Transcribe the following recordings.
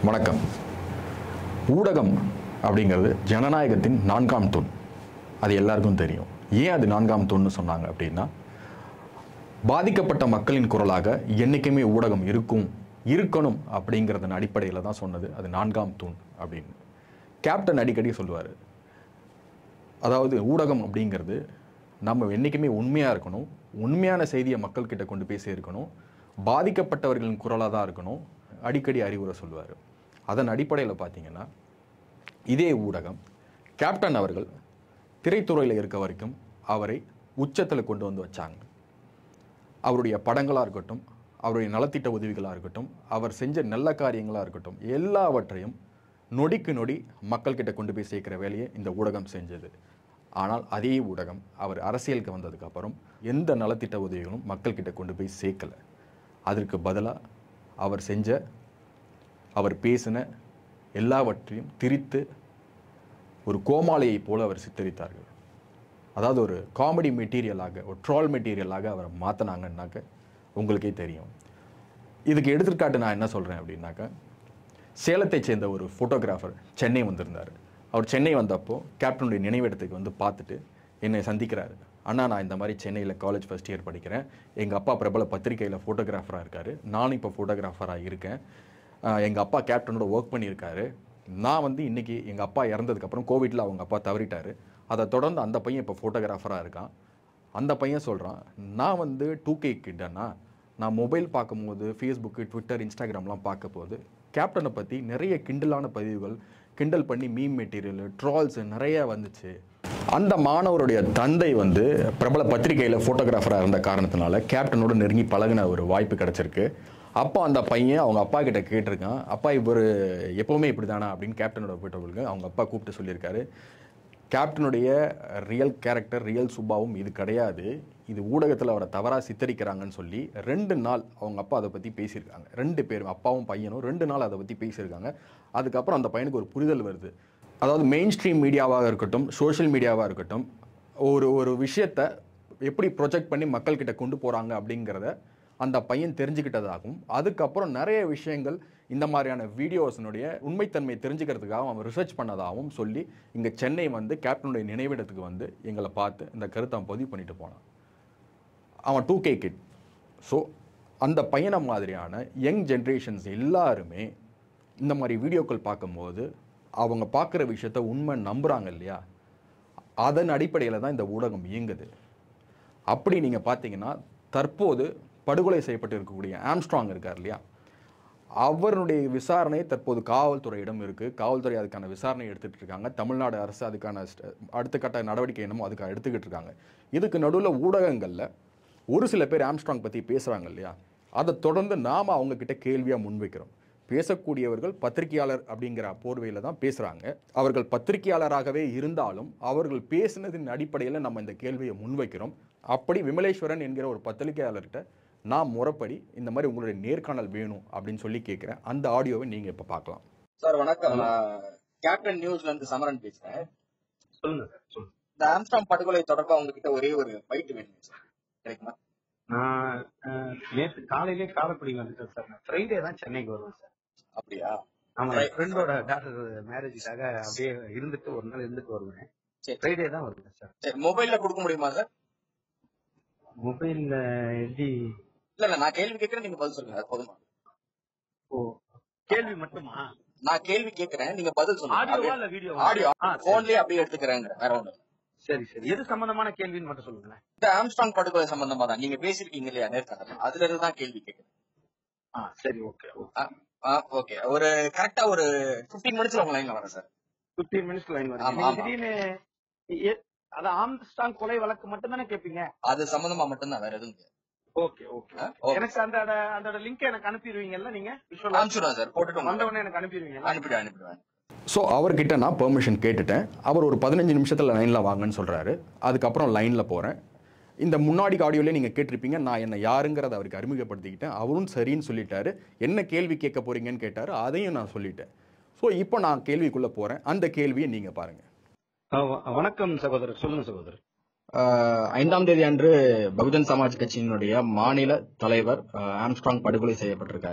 வணக்கம் ஊடகம் அப்படிங்கிறது ஜனநாயகத்தின் நான்காம் தூண் அது எல்லாருக்கும் தெரியும் ஏன் அது நான்காம் தூண்னு சொன்னாங்க அப்படின்னா பாதிக்கப்பட்ட மக்களின் குரலாக என்றைக்குமே ஊடகம் இருக்கும் இருக்கணும் அப்படிங்கிறதன் அடிப்படையில் தான் சொன்னது அது நான்காம் தூண் அப்படின்னு கேப்டன் அடிக்கடி சொல்லுவார் அதாவது ஊடகம் அப்படிங்கிறது நம்ம என்றைக்குமே உண்மையாக இருக்கணும் உண்மையான செய்தியை மக்கள்கிட்ட கொண்டு போய் சேர்க்கணும் பாதிக்கப்பட்டவர்களின் குரலாக தான் இருக்கணும் அடிக்கடி அறிவுரை சொல்லுவார் அதன் அடிப்படையில் பார்த்தீங்கன்னா இதே ஊடகம் கேப்டன் அவர்கள் திரைத்துறையில் இருக்க வரைக்கும் அவரை உச்சத்தில் கொண்டு வந்து வச்சாங்க அவருடைய படங்களாக இருக்கட்டும் அவருடைய நலத்திட்ட உதவிகளாக இருக்கட்டும் அவர் செஞ்ச நல்ல காரியங்களாக இருக்கட்டும் எல்லாவற்றையும் நொடிக்கு நொடி மக்கள்கிட்ட கொண்டு போய் சேர்க்கிற வேலையை இந்த ஊடகம் செஞ்சது ஆனால் அதே ஊடகம் அவர் அரசியலுக்கு வந்ததுக்கு அப்புறம் எந்த நலத்திட்ட உதவிகளும் மக்கள்கிட்ட கொண்டு போய் சேர்க்கலை அதற்கு பதிலாக அவர் செஞ்ச அவர் பேசின எல்லாவற்றையும் திரித்து ஒரு கோமாளியைப் போல அவர் சித்தரித்தார்கள் அதாவது ஒரு காமெடி மெட்டீரியலாக ஒரு ட்ரால் மெட்டீரியலாக அவரை மாற்றினாங்கன்னாக்க உங்களுக்கே தெரியும் இதுக்கு எடுத்துக்காட்டு நான் என்ன சொல்கிறேன் அப்படின்னாக்கா சேலத்தை சேர்ந்த ஒரு ஃபோட்டோகிராஃபர் சென்னை வந்திருந்தார் அவர் சென்னை வந்தப்போ கேப்டனுடைய நினைவிடத்துக்கு வந்து பார்த்துட்டு என்னை சந்திக்கிறாரு அண்ணா நான் இந்த மாதிரி சென்னையில் காலேஜ் ஃபஸ்ட் இயர் படிக்கிறேன் எங்கள் அப்பா பிரபல பத்திரிகையில் ஃபோட்டோகிராஃபராக இருக்கார் நானும் இப்போ ஃபோட்டோகிராஃபராக இருக்கேன் எங்கள் அப்பா கேப்டனோட ஒர்க் பண்ணியிருக்காரு நான் வந்து இன்றைக்கி எங்கள் அப்பா இறந்ததுக்கப்புறம் கோவிட்டில் அவங்க அப்பா தவறிட்டார் அதை தொடர்ந்து அந்த பையன் இப்போ ஃபோட்டோகிராஃபராக இருக்கான் அந்த பையன் சொல்கிறான் நான் வந்து டூ கே கிட்டனா நான் மொபைல் பார்க்கும்போது ஃபேஸ்புக்கு ட்விட்டர் இன்ஸ்டாகிராம்லாம் பார்க்க போது கேப்டனை பற்றி நிறைய கிண்டலான பதிவுகள் கிண்டல் பண்ணி மீம் மெட்டீரியல் ட்ரால்ஸ் நிறைய வந்துச்சு அந்த மாணவருடைய தந்தை வந்து பிரபல பத்திரிகையில் ஃபோட்டோகிராஃபராக இருந்த காரணத்தினால கேப்டனோட நெருங்கி பழகின ஒரு வாய்ப்பு கிடச்சிருக்கு அப்போ அந்த பையன் அவங்க அப்பா கிட்ட கேட்டிருக்கான் அப்பா இவர் எப்போவுமே இப்படி தானா அப்படின்னு கேப்டனோட போயிட்டவங்களுக்கு அவங்க அப்பா கூப்பிட்டு சொல்லியிருக்காரு கேப்டனுடைய ரியல் கேரக்டர் ரியல் சுபாவும் இது கிடையாது இது ஊடகத்தில் அவரை தவறாக சித்தரிக்கிறாங்கன்னு சொல்லி ரெண்டு நாள் அவங்க அப்பா அதை பற்றி பேசியிருக்காங்க ரெண்டு பேரும் அப்பாவும் பையனும் ரெண்டு நாள் அதை பற்றி பேசியிருக்காங்க அதுக்கப்புறம் அந்த பையனுக்கு ஒரு புரிதல் வருது அதாவது மெயின் ஸ்ட்ரீம் மீடியாவாக இருக்கட்டும் சோஷியல் மீடியாவாக இருக்கட்டும் ஒரு ஒரு விஷயத்தை எப்படி ப்ரொஜெக்ட் பண்ணி மக்கள்கிட்ட கொண்டு போகிறாங்க அப்படிங்கிறத அந்த பையன் தெரிஞ்சுக்கிட்டதாகவும் அதுக்கப்புறம் நிறைய விஷயங்கள் இந்த மாதிரியான வீடியோஸினுடைய உண்மைத்தன்மை தெரிஞ்சுக்கிறதுக்காக அவன் ரிசர்ச் பண்ணதாகவும் சொல்லி இங்கே சென்னை வந்து கேப்டனுடைய நினைவிடத்துக்கு வந்து எங்களை பார்த்து இந்த கருத்தை அவன் பதிவு பண்ணிட்டு போனான் அவன் டூ கே கிட் ஸோ அந்த பையனை மாதிரியான யங் ஜென்ரேஷன்ஸ் எல்லாருமே இந்த மாதிரி வீடியோக்கள் பார்க்கும்போது அவங்க பார்க்குற விஷயத்த உண்மை நம்புகிறாங்க இல்லையா அதன் அடிப்படையில் தான் இந்த ஊடகம் இயங்குது அப்படி நீங்கள் பார்த்தீங்கன்னா தற்போது படுகொலை செய்யப்பட்டு இருக்கக்கூடிய ஆம்ஸ்ட்ராங் இருக்கார் இல்லையா அவருடைய விசாரணை தற்போது காவல்துறையிடம் இருக்குது காவல்துறை அதுக்கான விசாரணை எடுத்துகிட்டு இருக்காங்க தமிழ்நாடு அரசு அதுக்கான ஸ்ட- அடுத்த கட்ட நடவடிக்கை என்னமோ அதுக்கு எடுத்துக்கிட்டு இருக்காங்க இதுக்கு நடுவில் ஊடகங்களில் ஒரு சில பேர் ஆம்ஸ்ட்ராங் பற்றி பேசுகிறாங்க இல்லையா அதை தொடர்ந்து நாம் அவங்கக்கிட்ட கேள்வியாக முன்வைக்கிறோம் பேசக்கூடியவர்கள் பத்திரிகையாளர் அப்படிங்கிற போர்வையில் தான் பேசுகிறாங்க அவர்கள் பத்திரிகையாளராகவே இருந்தாலும் அவர்கள் பேசினதின் அடிப்படையில் நம்ம இந்த கேள்வியை முன்வைக்கிறோம் அப்படி விமலேஸ்வரன் என்கிற ஒரு பத்திரிகையாளர்கிட்ட நான் முறைப்படி இந்த மாதிரி உங்களுடைய நேர்காணல் வேணும் அப்படின்னு சொல்லி கேட்குறேன் அந்த ஆடியோவை நீங்கள் இப்போ பார்க்கலாம் சார் வணக்கம் நான் கேப்டன் நியூஸ்ல இருந்து சமரன் பேசுறேன் சொல்லுங்க சார் சொல்லுங்க இந்த ஆம்ஸ்டாம் படுகொலை தொடர்பா உங்ககிட்ட ஒரே ஒரு ஃபைட் வேணும் சார் கிடைக்குமா நான் அஹ், நேத்து காலையிலே காரைக்குடி வந்துட்டேன் சார் நான் ஃப்ரைடே தான் சென்னைக்கு வருவேன் சார் அப்படியா ஆமா Right. என் ஃப்ரெண்டோட டாக்டர் மேரேஜுக்காக அப்படியே இருந்துட்டு ஒரு நாள் இருந்துட்டு வருவேன் சரி. ஃப்ரைடே தான் வருவேன் சார் சரி மொபைல்ல கொடுக்க முடியுமா சார் மொபைல்ல எப்படி இல்ல இல்ல நான் கேள்வி கேட்கறேன் நீங்க பதில் சொல்லுங்க அது போதுமா ஓ கேள்வி மட்டுமா நான் கேள்வி கேட்கறேன் நீங்க பதில் ஆடியோவா சொல்லுங்க இல்ல வீடியோ ஆடியோ ஆ சரி. போன்லயே அப்படியே எடுத்துக்கிறேங்க வேற ஒண்ணு இல்ல. சரி சரி எது சம்பந்தமான கேள்வின்னு மட்டும் சொல்லுங்களேன் இந்த ஆம்ஸ்டாங் படுகொலை சம்பந்தமா தான் நீங்க பேசிருக்கீங்க இல்லையா நேர்காணல் அதுல இருந்து தான் கேள்வி கேட்கறேன் ஆ சரி ஓகே ஓகே ஒரு கரெக்டா ஒரு 15 மினிட்ஸ்ல உங்க லைன்ல வரேன் சார் பிப்டீன் மினிட்ஸ் லைன் ஆமா, வரும் நீங்க ஆமா. திடீர்னு எ- அது ஆம்ஸ்டாங் கொலை வழக்கு மட்டும் தானே கேட்பீங்க அது சம்பந்தமா மட்டும்தான் வேற எதுவும் இல்ல. Okay okay ah, okay. எனக்கு அந்த அந்த லிங்க் எனக்கு அனுப்பிடுவீங்கல்ல நீங்க விஷுவலா அனுப்பிச்சுடுவேன் சார் போட்டுட்டு வந்தவொடனே எனக்கு அனுப்பிடுவீங்கல்ல அனுப்பிடுவேன் அனுப்பிடுவேன் ஸோ அவர்கிட்ட நான் பெர்மிஷன் கேட்டுட்டேன் அவர் ஒரு பதினஞ்சு நிமிஷத்தில் லைனில் வாங்கன்னு சொல்கிறாரு அதுக்கப்புறம் லைனில் போகிறேன் இந்த முன்னாடி ஆடியோலேயே நீங்கள் கேட்டிருப்பீங்க நான் என்ன யாருங்கிறத அவருக்கு அறிமுகப்படுத்திக்கிட்டேன் அவரும் சரின்னு சொல்லிட்டாரு என்ன கேள்வி கேட்க போறீங்கன்னு கேட்டார் அதையும் நான் சொல்லிட்டேன் ஸோ இப்போ நான் கேள்விக்குள்ளே போகிறேன் அந்த கேள்வியை நீங்கள் பாருங்கள் ஆ, வ- வணக்கம் சகோதரர் சொல்லுங்க சகோதரர் ஆஹ் ஐந்தாம் தேதி அன்று பகுஜன் சமாஜ் கட்சியினுடைய மாநில தலைவர் ஆஹ் ஆம்ஸ்ட்ராங் படுகொலை செய்யப்பட்டிருக்காரு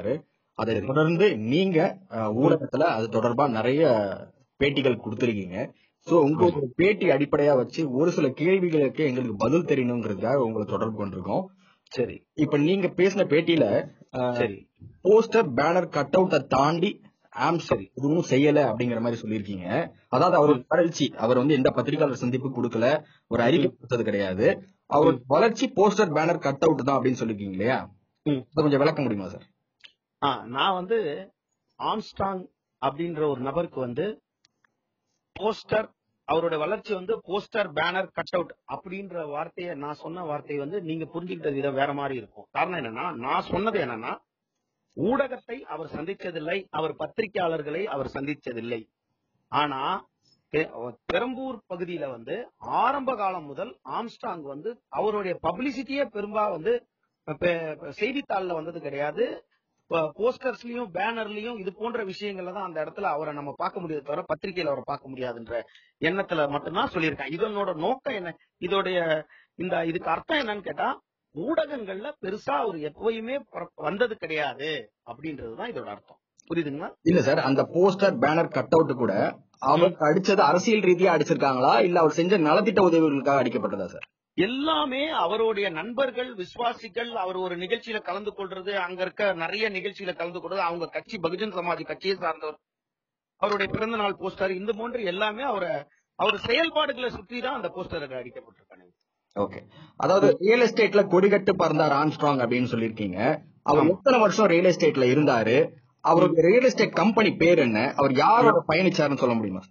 அதை சரி. தொடர்ந்து நீங்க அஹ், ஊடகத்துல அது தொடர்பா நிறைய பேட்டிகள் கொடுத்திருக்கீங்க சோ உங்களோட பேட்டி அடிப்படையா வச்சு ஒரு சில கேள்விகளுக்கு எங்களுக்கு பதில் தெரியணுங்கிறதுக்காக உங்களை தொடர்பு கொண்டிருக்கோம் சரி இப்ப நீங்க பேசின பேட்டியில சரி போஸ்டர் பேனர் கட் அவுட்டை தாண்டி ஆம் சரி எதுவும் செய்யல அப்படிங்கிற மாதிரி சொல்லியிருக்கீங்க அதாவது அவரோட வளர்ச்சி அவர் வந்து எந்த பத்திரிகையாளர் சந்திப்பு கொடுக்கல ஒரு அறிக்கை கொடுத்தது கிடையாது அவரோட வளர்ச்சி போஸ்டர் பேனர் கட் அவுட் தான் அப்படின்னு சொல்லிருக்கீங்க இல்லையா ம். இதை கொஞ்சம் விளக்க முடியுமா சார் ஆ நான் வந்து ஆம்ஸ்டாங் அப்படின்ற ஒரு நபருக்கு வந்து போஸ்டர் அவரோட வளர்ச்சி வந்து போஸ்டர் பேனர் கட் அவுட் அப்படின்ற வார்த்தையை நான் சொன்ன வார்த்தை வந்து நீங்க புரிஞ்சுக்கிட்ட விதம் வேற மாதிரி இருக்கும் காரணம் என்னன்னா நான் சொன்னது என்னன்னா ஊடகத்தை அவர் சந்திச்சதில்லை அவர் பத்திரிகையாளர்களை அவர் சந்திச்சதில்லை ஆனா பெ- பெரம்பூர் பகுதியில வந்து ஆரம்ப காலம் முதல் ஆம்ஸ்டாங் வந்து அவருடைய பப்ளிசிட்டியே பெரும்பா வந்து பெ- பெ- செய்தித்தாள்ல வந்தது கிடையாது போஸ்டர்ஸ்லயும் பேனர்லயும் இது போன்ற விஷயங்கள்ல தான் அந்த இடத்துல அவரை நம்ம பார்க்க முடியாது தவிர பத்திரிகையில அவரை பார்க்க முடியாதுன்ற எண்ணத்துல மட்டும்தான் சொல்லியிருக்கேன் இதனோட நோக்கம் என்ன இதோடைய இந்த இதுக்கு அர்த்தம் என்னன்னு கேட்டா ஊடகங்கள்ல பெருசா அவர் எப்பயுமே பர- வந்தது கிடையாது அப்படின்றதுதான் இதோட அர்த்தம் புரியுதுங்களா இல்ல சார் அந்த போஸ்டர் பேனர் கட் அவுட் கூட அவருக்கு அடிச்சது அரசியல் ரீதியா அடிச்சிருக்காங்களா இல்ல அவர் செஞ்ச நலத்திட்ட உதவிகளுக்காக அடிக்கப்பட்டதா சார் எல்லாமே அவருடைய நண்பர்கள் விசுவாசிகள் அவர் ஒரு நிகழ்ச்சியில கலந்து கொள்றது அங்க இருக்க நிறைய நிகழ்ச்சியில கலந்து கொள்றது அவங்க கட்சி பகுஜன் சமாஜ் கட்சியை சார்ந்தவர் அவருடைய பிறந்த நாள் போஸ்டர் இந்த போன்ற எல்லாமே அவரை அவர் செயல்பாடுகளை சுற்றி தான் அந்த போஸ்டர்கள் அடிக்கப்பட்டிருக்காங்க ஓகே அதாவது ரியல் எஸ்டேட்ல கொடிகட்டு பறந்தார் ஆம்ஸ்ட்ராங் அப்படின்னு சொல்லியிருக்கீங்க அவர் ஆமா. எத்தனை வருஷம் ரியல் எஸ்டேட்ல இருந்தாரு அவருடைய ரியல் எஸ்டேட் கம்பெனி பேர் என்ன அவர் யாரோட பயணிச்சாருன்னு சொல்ல முடியுமா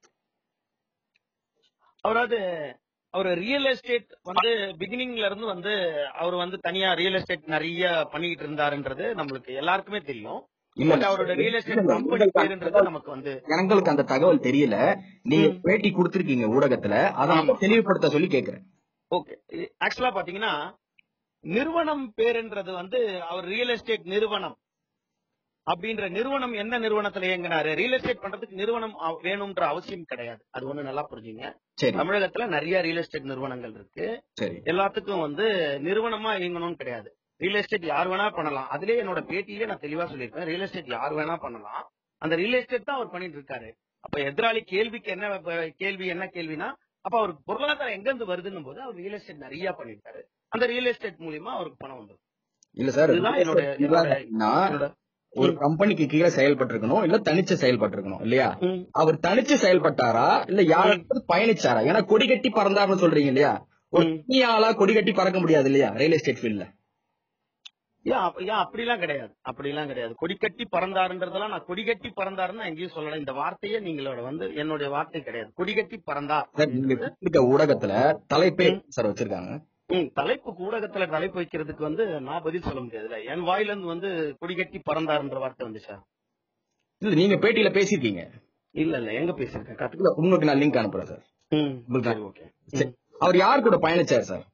அவராது அவர் ரியல் எஸ்டேட் வந்து பிகினிங்ல இருந்து வந்து அவர் வந்து தனியா ரியல் எஸ்டேட் நிறைய பண்ணிட்டு இருந்தாருன்றது நம்மளுக்கு எல்லாருக்குமே தெரியும் இல்ல பட் அவரோட ரியல் எஸ்டேட் கம்பெனி பேருன்றது நமக்கு வந்து எனக்கு அந்த தகவல் தெரியல நீங்க ம். பேட்டி கொடுத்திருக்கீங்க ஊடகத்துல அதை ஆமா. மட்டும் தெளிவுபடுத்த சொல்லி கேக்குறேன் ஓகே ஆக்சுவலா பாத்தீங்கன்னா நிறுவனம் பேருன்றது வந்து அவர் ரியல் எஸ்டேட் நிறுவனம் அப்படின்ற நிறுவனம் என்ன நிறுவனத்துல இயங்கினாரு ரியல் எஸ்டேட் பண்றதுக்கு நிறுவனம் அவ- வேணும்ன்ற அவசியம் கிடையாது அது ஒண்ணு நல்லா புரிஞ்சுங்க சரி தமிழகத்துல நிறைய ரியல் எஸ்டேட் நிறுவனங்கள் இருக்கு சரி எல்லாத்துக்கும் வந்து நிறுவனமா இயங்கணும்னு கிடையாது ரியல் எஸ்டேட் யார் வேணா பண்ணலாம் அதுலயே என்னோட பேட்டியிலே நான் தெளிவா சொல்லியிருப்பேன் ரியல் எஸ்டேட் யார் வேணா பண்ணலாம் அந்த ரியல் எஸ்டேட் தான் அவர் பண்ணிட்டு இருக்காரு அப்ப எதிராளி கேள்விக்கு என்ன ப- கேள்வி என்ன கேள்வினா அப்ப அவருக்கு பொருளாதாரம் எங்க இருந்து வருதுன்னும் போது அவர் ரியல் எஸ்டேட் நிறைய பண்ணிருக்காரு அந்த ரியல் எஸ்டேட் மூலியமா அவருக்கு பணம் வந்தது இல்ல சார் இதுதான் என்னோட என்னோட என்னோட ஒரு கம்பெனிக்கு கீழே செயல்பட்டிருக்கணும் இல்ல தனிச்சு செயல்பட்டிருக்கணும் இல்லையா ம். அவர் தனிச்சு செயல்பட்டாரா இல்ல யாராவது பயணிச்சாரா ஏன்னா கொடி கட்டி பறந்தாருன்னு சொல்றீங்க இல்லையா ஒரு ம். தனி ஆளா கொடி கட்டி பறக்க முடியாது இல்லையா ரியல் எஸ்டேட் ஃபீல்ட்ல ஏன் அப்ப- ஏன் அப்படிலாம் கிடையாது அப்படிலாம் கிடையாது கொடிக்கட்டி பறந்தாருன்றதெல்லாம் நான் கொடிகட்டி பறந்தாருன்னு எங்கேயும் சொல்லல இந்த வார்த்தையே நீங்களோட வந்து என்னுடைய வார்த்தை கிடையாது கொடிகட்டி பறந்தார் சார் நீங்க இருக்க ஊடகத்துல தலைப்பே சார் வச்சிருக்காங்க ம், தலைப்பு ஊடகத்துல தலைப்பு வைக்கிறதுக்கு வந்து நான் பதில் சொல்ல முடியாதுல்ல என் வாயில இருந்து வந்து கொடிகட்டி பறந்தாருன்ற வார்த்தை வந்துச்சா இல்ல நீங்க பேட்டியில பேசிருக்கீங்க இல்ல இல்ல எங்க பேசியிருக்கேன் காட்டுங்க இல்ல உங்களுக்கு நான் லிங்க் அனுப்புறேன் சார் ம், உங்களுக்கு சரி ஓகே சரி. அவர் யார் கூட பயணிச்சார் சார்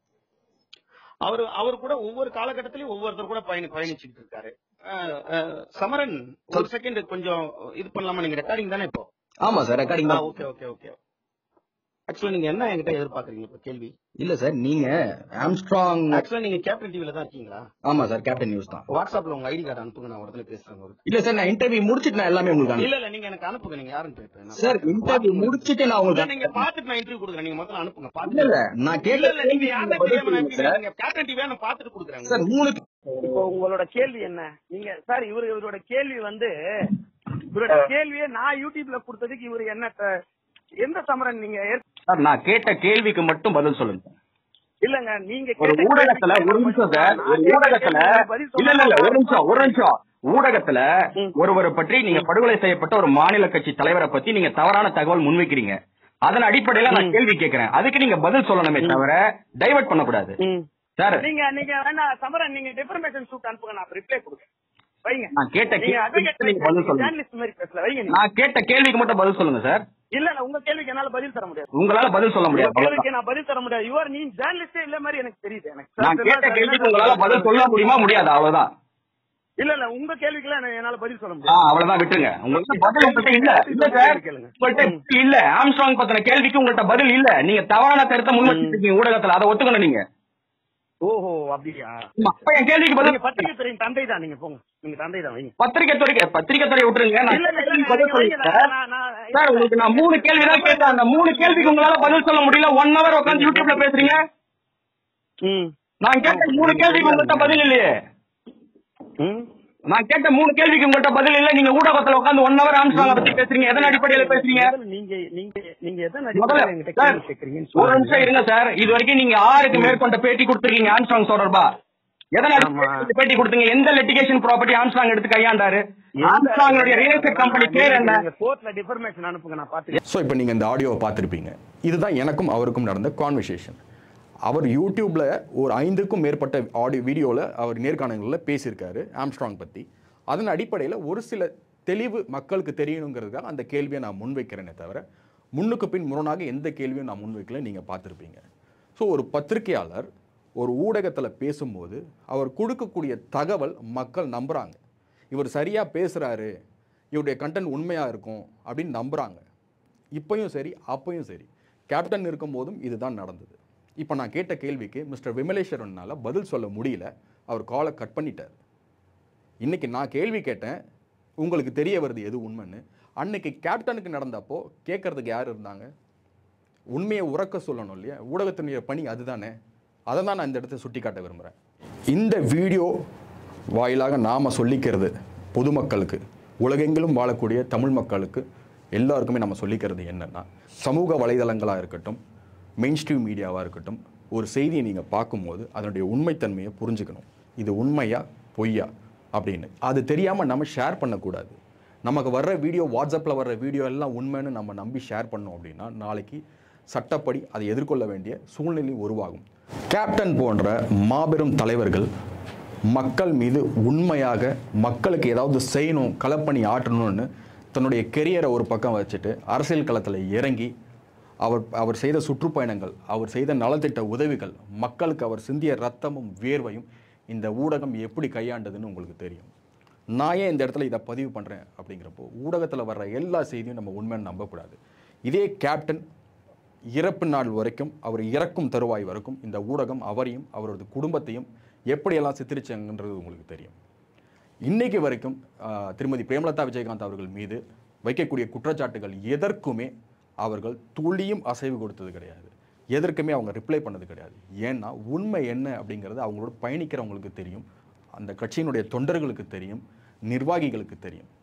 அவர் அவர் கூட ஒவ்வொரு காலகட்டத்திலயும் ஒவ்வொருத்தர் கூட பயணி பயணிச்சுட்டு இருக்காரு அஹ், அஹ், சமரன் ஒரு செகண்ட் கொஞ்சம் இது பண்ணலாமா நீங்க ரெக்கார்டிங் தானே இப்போ ஆமா சார் ரெக்கார்டிங் தான் ஓகே ஓகே ஓகே ஆக்சுவலா நீங்க என்ன என்கிட்ட எதிர்பார்க்கறீங்க இப்ப கேள்வி இல்ல சார் நீங்க ஆம்ஸ்ட்ராங் ஆக்சுவலா நீங்க கேப்டன் டிவில தான் இருக்கீங்களா ஆமா சார் கேப்டன் நியூஸ் தான் வாட்ஸ்அப்ல உங்க ஐடி கார்டு அனுப்புங்க நான் உடனே பேசுறேன் உங்களுக்கு இல்ல சார் நான் இன்டர்வியூ முடிச்சிட்டு நான் எல்லாமே உங்களுக்கு இல்ல இல்ல நீங்க எனக்கு அனுப்புங்க நீங்க யாருன்னு கேட்பேன் சார் இன்டர்வியூ முடிச்சிட்டு நான் இல்ல, உங்களுக்கு நீங்க பாத்துட்டு நான் இன்டர்வியூ கொடுக்குறேன் நீங்க முதல்ல அனுப்புங்க இல்ல பாத்துட்டு இல்ல நான் இல்ல கேட்கல இல்ல நீங்க யாருன்னு தெரியாம நான் எப்படி நீங்க கேப்டன் டிவியா நான் பாத்துட்டு கொடுக்குறேன் சார் மூணு இப்போ உங்களோட கேள்வி என்ன நீங்க சார் இவரு இவரோட கேள்வி வந்து இவரோட கேள்வியை நான் யூடியூப்ல கொடுத்ததுக்கு இவரு என்ன த- எந்த சமரன் நீங்க ஏற்க- சார் நான் கேட்ட கேள்விக்கு மட்டும் பதில் சொல்லுங்க இல்லங்க நீங்க ஒரு கேட்ட ஊடகத்துல கேள்விக்கு ஒரு நிமிஷம் சார் நான் ஒரு கேட்ட ஊடகத்துல கேள்விக்கு பதில் இல்ல இல்ல இல்ல ஒரு சொன்னா நிமிஷம் ஒரு நிமிஷம் ஊடகத்துல ம். ஒருவரை பற்றி நீங்க படுகொலை செய்யப்பட்ட ஒரு மாநில கட்சி தலைவரை பத்தி நீங்க தவறான தகவல் முன்வைக்கிறீங்க அதன் அடிப்படையில நான் ம். கேள்வி கேட்கிறேன் அதுக்கு நீங்க பதில் சொல்லணுமே தவிர டைவர்ட் பண்ணக்கூடாது ம். சார் நீங்க நீங்க வேணா சமரன் நீங்க டிஃபர்மேஷன் ஷூட் அனுப்புங்க நான் ரிப்ளை கொடுக்குறேன் வைங்க நான் கேட்ட நீங்க கேள்விக்கு நீங்க பதில் சொல்லுங்க ஜேர்னலிஸ்ட் மாதிரி பேசல வைங்க நீங்க. நான் கேட்ட கேள்விக்கு மட்டும் பதில் சொல்லுங்க சார் இல்ல இல்ல உங்க கேள்விக்கு என்னால பதில் தர முடியாது உங்களால பதில் சொல்ல உங்க முடியாது அவ்வளவுதான். கேள்விக்கு நான் பதில் தர முடியாது யுவர் நீ ஜேர்னலிஸ்டே இல்ல மாதிரி எனக்கு தெரியுது எனக்கு நான் கேட்ட கேள்விக்கு உங்களால பதில் சொல்ல முடியுமா முடியாது அவ்வளவுதான் இல்ல இல்ல உங்க கேள்விக்கெல்லாம் நான் என்னால பதில் சொல்ல ஆ, முடியாது அவ்வளவுதான் விட்டுருங்க உங்களுக்கு பதில் உங்கள்கிட்ட இல்ல இல்ல சார் உங்கள்கிட்ட இல்ல ஆம்ஸ்ட்ராங் பத்தின கேள்விக்கு உங்கள்கிட்ட பதில் இல்ல நீங்க தவறான கருத்தை முன்வச்சிருக்கீங்க ஊடகத்துல அதை ஒத்துக்கணும் நீங்க ஓஹோ அப்படியா ஆமா. அப்ப என் கேள்விக்கு பதில் நீங்க பத்திரிகை துறையின் தந்தை தான் நீங்க போங்க நீங்க தந்தை தான் வைங்க பத்திரிகை துறை பத்திரிகை துறை விட்டுருங்க நான் இல்ல, இல்ல, இல்ல, கேள்விக்கு பதில் நீங்க வைங்க. சொல்லிட்டேன். நான், நான், நான், சார் உங்களுக்கு நான் மூணு கேள்வி தான் கேட்டேன் அந்த மூணு கேள்விக்கு உங்களால பதில் சொல்ல முடியல ஒன் ஹவர் உட்காந்து யூடியூப்ல பேசுறீங்க ம், நான் கேட்ட மூணு கேள்விக்கு உங்கள்கிட்ட பதில் இல்லையே ம். நான் கேட்ட மூணு கேள்விக்கு உங்கள்கிட்ட பதில் இல்ல நீங்க ஊடகத்துல உட்காந்து ஒன் ஹவர் ஆம்ஸ்ட்ராங்க பத்தி பேசுறீங்க எதன் அடிப்படையில பேசுறீங்க முதல்ல நீங்க நீங்க நீங்க எதன் முதல்ல அடிப்படையில் என்கிட்ட சார் கேள்வி கேட்கறீங்கன்னு ஒரு நிமிஷம் சொல்லுங்க. இருங்க சார் இது வரைக்கும் நீங்க ஆறுக்கு மேற்கொண்ட பேட்டி கொடுத்துருக்கீங்க ஆம்ஸ்ட்ராங் தொடர்பா எதன் அடிப்படையில் பேட்டி கொடுத்தீங்க எந்த லிட்டிகேஷன் ப்ராப்பர்ட்டி ஆம்ஸ்ட்ராங் எடுத்து கையாண்டாரு ஆம்ஸ்ட்ராங்கோட ரியல் எஸ்டேட் கம்பெனி பேர் என்ன நீங்க கோர்ட்ல டிஃபர்மேஷன் அனுப்புங்க நான் பாத்துக்கிறேன் ஸோ இப்போ நீங்கள் இந்த ஆடியோவை பார்த்துருப்பீங்க இதுதான் எனக்கும் அவருக்கும் நடந்த கான்வர்சேஷன் அவர் யூடியூப்ல ஒரு ஐந்துக்கும் மேற்பட்ட ஆடியோ வீடியோவில் அவர் நேர்காணல்களில் பேசியிருக்காரு ஆம்ஸ்ட்ராங் பற்றி அதன் அடிப்படையில் ஒரு சில தெளிவு மக்களுக்கு தெரியணுங்கிறதுக்காக அந்த கேள்வியை நான் முன்வைக்கிறேனே தவிர முன்னுக்கு பின் முரணாக எந்த கேள்வியும் நான் முன்வைக்கல நீங்கள் பார்த்துருப்பீங்க ஸோ ஒரு பத்திரிகையாளர் ஒரு ஊடகத்தில் பேசும்போது அவர் கொடுக்கக்கூடிய தகவல் மக்கள் நம்புகிறாங்க இவர் சரியாக பேசுகிறாரு இவருடைய கண்டென்ட் உண்மையாக இருக்கும் அப்படின்னு நம்புகிறாங்க இப்பயும் சரி அப்பயும் சரி கேப்டன் இருக்கும்போதும் இதுதான் நடந்தது இப்போ நான் கேட்ட கேள்விக்கு மிஸ்டர் விமலேஸ்வரனால பதில் சொல்ல முடியல அவர் காலை கட் பண்ணிட்டார் இன்னைக்கு நான் கேள்வி கேட்டேன் உங்களுக்கு தெரிய வருது எது உண்மைன்னு அன்னைக்கு கேப்டனுக்கு நடந்தப்போ கேட்கறதுக்கு யார் இருந்தாங்க உண்மையை உறக்க சொல்லணும் இல்லையா ஊடகத்தினுடைய பணி அதுதானே அதை தான் நான் இந்த இடத்த சுட்டி காட்ட விரும்புகிறேன் இந்த வீடியோ வாயிலாக நாம் சொல்லிக்கிறது பொதுமக்களுக்கு உலகெங்கிலும் வாழக்கூடிய தமிழ் மக்களுக்கு எல்லாருக்குமே நம்ம சொல்லிக்கிறது என்னன்னா சமூக வலைதளங்களாக இருக்கட்டும் மெயின் ஸ்ட்ரீம் மீடியாவாக இருக்கட்டும் ஒரு செய்தியை நீங்கள் பார்க்கும்போது அதனுடைய உண்மைத்தன்மையை புரிஞ்சுக்கணும் இது உண்மையா பொய்யா அப்படின்னு அது தெரியாமல் நம்ம ஷேர் பண்ணக்கூடாது நமக்கு வர்ற வீடியோ வாட்ஸ்அப்பில் வர்ற வீடியோ எல்லாம் உண்மைன்னு நம்ம நம்பி ஷேர் பண்ணோம் அப்படின்னா நாளைக்கு சட்டப்படி அதை எதிர்கொள்ள வேண்டிய சூழ்நிலை உருவாகும் கேப்டன் போன்ற மாபெரும் தலைவர்கள் மக்கள் மீது உண்மையாக மக்களுக்கு ஏதாவது செய்யணும் களப்பணி ஆற்றணும்னு தன்னுடைய கெரியரை ஒரு பக்கம் வச்சுட்டு அரசியல் களத்தில் இறங்கி அவர் அவர் செய்த சுற்றுப்பயணங்கள் அவர் செய்த நலத்திட்ட உதவிகள் மக்களுக்கு அவர் சிந்திய ரத்தமும் வேர்வையும் இந்த ஊடகம் எப்படி கையாண்டதுன்னு உங்களுக்கு தெரியும் நான் ஏன் இந்த இடத்துல இதை பதிவு பண்ணுறேன் அப்படிங்கிறப்போ ஊடகத்தில் வர்ற எல்லா செய்தியும் நம்ம உண்மைன்னு நம்பக்கூடாது இதே கேப்டன் இறப்பு நாள் வரைக்கும் அவர் இறக்கும் தருவாய் வரைக்கும் இந்த ஊடகம் அவரையும் அவரது குடும்பத்தையும் எப்படியெல்லாம் சித்தரிச்சாங்கன்றது உங்களுக்கு தெரியும் இன்னைக்கு வரைக்கும் ஆஹ், திருமதி பிரேமலதா விஜயகாந்த் அவர்கள் மீது வைக்கக்கூடிய குற்றச்சாட்டுகள் எதற்குமே அவர்கள் துளியும் அசைவு கொடுத்தது கிடையாது எதற்குமே அவங்க ரிப்ளை பண்ணது கிடையாது ஏன்னா உண்மை என்ன அப்படிங்கிறது அவங்களோட பயணிக்கிறவங்களுக்கு தெரியும் அந்த கட்சியினுடைய தொண்டர்களுக்கு தெரியும் நிர்வாகிகளுக்கு தெரியும்